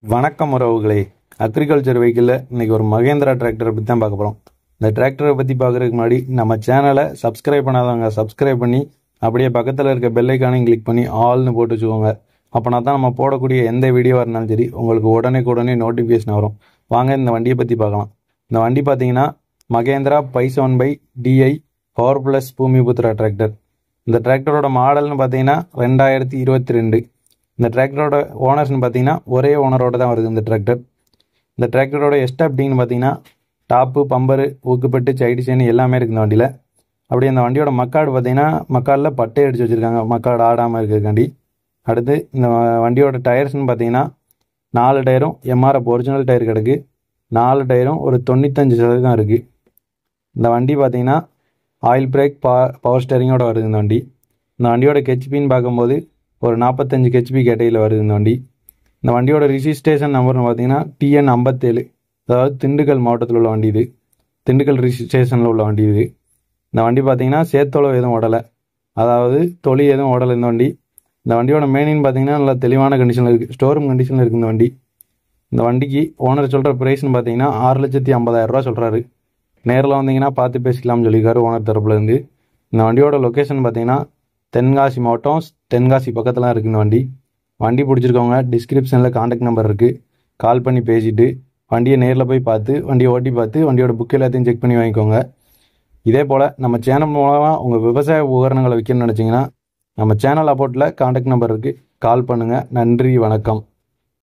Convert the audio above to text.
வணக்கம் உறவுகளே அக்ரிகல்ச்சர் வெஹிக்கிளில் இன்னைக்கு ஒரு மகேந்திரா டிராக்டரை பற்றி தான் பார்க்க போகிறோம் இந்த டிராக்டரை பற்றி பார்க்குறதுக்கு முன்னாடி நம்ம சேனலை சப்ஸ்கிரைப் பண்ணாதவங்க சப்ஸ்கிரைப் பண்ணி அப்படியே பக்கத்தில் இருக்க பெல்லைக்கானையும் கிளிக் பண்ணி ஆல்னு போட்டு வச்சுக்கோங்க அப்போனா தான் நம்ம போடக்கூடிய எந்த வீடியோவாக இருந்தாலும் சரி உங்களுக்கு உடனே உடனே நோட்டிஃபிகேஷன் வரும் வாங்க இந்த வண்டியை பற்றி பார்க்கலாம் இந்த வண்டி பார்த்தீங்கன்னா மகேந்திரா பைசோன் பை DI power plus Bhoomiputra tractor இந்த டிராக்டரோட மாடல்னு பார்த்தீங்கன்னா ரெண்டாயிரத்தி இருபத்தி ரெண்டு இந்த டிராக்டரோட ஓனர்ஸ்னு பார்த்தீங்கன்னா ஒரே ஓனரோட தான் வருது இந்த டிராக்டர் இந்த டிராக்டரோட எஸ்டாப்டிங்னு பார்த்தீங்கன்னா டாப்பு பம்பரு ஊக்குப்பட்டு சைடு செயின் எல்லாமே இருக்குது இந்த வண்டியில் அப்படியே இந்த வண்டியோட மக்காடு பார்த்தீங்கன்னா மக்காடில் பட்டை அடித்து வச்சுருக்காங்க மக்காடு ஆடாமல் இருக்கிறதுக்காண்டி அடுத்து இந்த வண்டியோட டயர்ஸ்னு பார்த்தீங்கன்னா நாலு டயரும் எம்ஆர்எஃப் ஒரிஜினல் டயர் கிடக்கு நாலு டயரும் ஒரு தொண்ணூத்தஞ்சு சதவீதம் இருக்குது இந்த வண்டி பார்த்தீங்கன்னா ஆயில் பிரேக் பா பவர் ஸ்டேரிங்கோட வருது இந்த வண்டி இந்த வண்டியோட கெச்பின்னு பார்க்கும்போது ஒரு நாற்பத்தஞ்சு கெச்பி கேட்டையில் வருது இந்த வண்டி இந்த வண்டியோட ரிஜிஸ்ட்ரேஷன் நம்பர்னு பார்த்தீங்கன்னா டிஎன் ஐம்பத்தேழு அதாவது திண்டுக்கல் மாவட்டத்தில் உள்ள வண்டி இது திண்டுக்கல் ரிஜிஸ்ட்ரேஷனில் உள்ள வண்டி இது இந்த வண்டி பார்த்தீங்கன்னா சேத்தோளம் எதுவும் ஓடலை அதாவது தொழி எதுவும் ஓடலை இந்த வண்டி இந்த வண்டியோட மெயினின்னு பார்த்தீங்கன்னா நல்லா தெளிவான கண்டிஷனில் இருக்குது ஸ்டோரூம் கண்டிஷனில் இருக்குது இந்த வண்டி இந்த வண்டிக்கு ஓனர் சொல்கிற ப்ரைஸ்னு பார்த்தீங்கன்னா ஆறு லட்சத்தி ஐம்பதாயிரரூவா சொல்கிறாரு நேரில் வந்தீங்கன்னா பார்த்து பேசிக்கலாம்னு சொல்லியிருக்காரு ஓனர் தரப்புலேருந்து இந்த வண்டியோட லொக்கேஷன் பார்த்தீங்கன்னா தென்காசி மாவட்டம் தென்காசி பக்கத்தில் இருக்குது இந்த வண்டி வண்டி பிடிச்சிருக்கவங்க டிஸ்கிரிப்ஷனில் காண்டாக்ட் நம்பர் இருக்குது கால் பண்ணி பேசிட்டு வண்டியை நேரில் போய் பார்த்து வண்டியை ஓட்டி பார்த்து வண்டியோட புக் எல்லாத்தையும் செக் பண்ணி வாங்கிக்கோங்க இதே போல் நம்ம சேனல் மூலமாக உங்கள் விவசாய உபகரணங்களை விற்கணும்னு நினச்சிங்கன்னா நம்ம சேனல் அபோட்டில் காண்டாக்ட் நம்பர் இருக்குது கால் பண்ணுங்கள் நன்றி வணக்கம்